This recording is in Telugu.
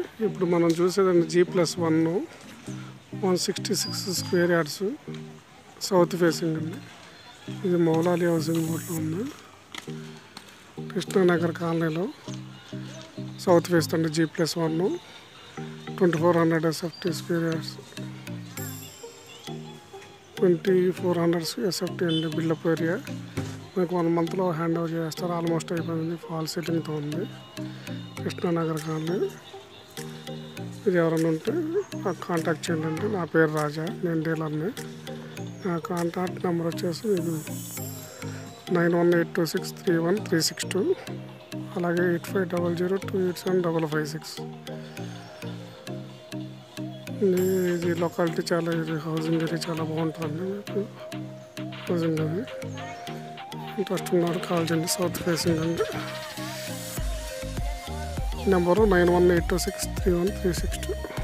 ఇప్పుడు మనం చూసేదండి G plus one one sixty six square yards south facing అండి ఇది మౌలాలి హౌసింగ్ బోర్డులో ఉంది కృష్ణానగర్ కాలనీలో సౌత్ ఫేస్ అండి G plus one twenty four hundred SFT square yards twenty four hundred SFT అండి బిల్డప్ ఏరియా మీకు వన్ మంత్లో హ్యాండ్ ఓవర్ చేస్తారు ఆల్మోస్ట్ అయిపోయింది ఫాల్ సెట్టింగ్తో ఉంది కృష్ణానగర్ కాలనీ ఇది ఎవరైనా ఉంటే నాకు కాంటాక్ట్ చేయండి అంటే నా పేరు రాజా నేను డీలర్ని నా కాంటాక్ట్ నెంబర్ వచ్చేసి ఇది nine one eight two six three one three six two అలాగే eight five double zero two eight seven double five six ఇది ఇది లొకాలిటీ చాలా ఇది హౌసింగ్ ఏరియా చాలా బాగుంటుందండి మీకు హౌసింగ్ అది ఇంట్రెస్ట్ ఉన్నవారు కాల్ చేయండి సౌత్ ఫేసింగ్ అండి number nine one eight two six three one three six two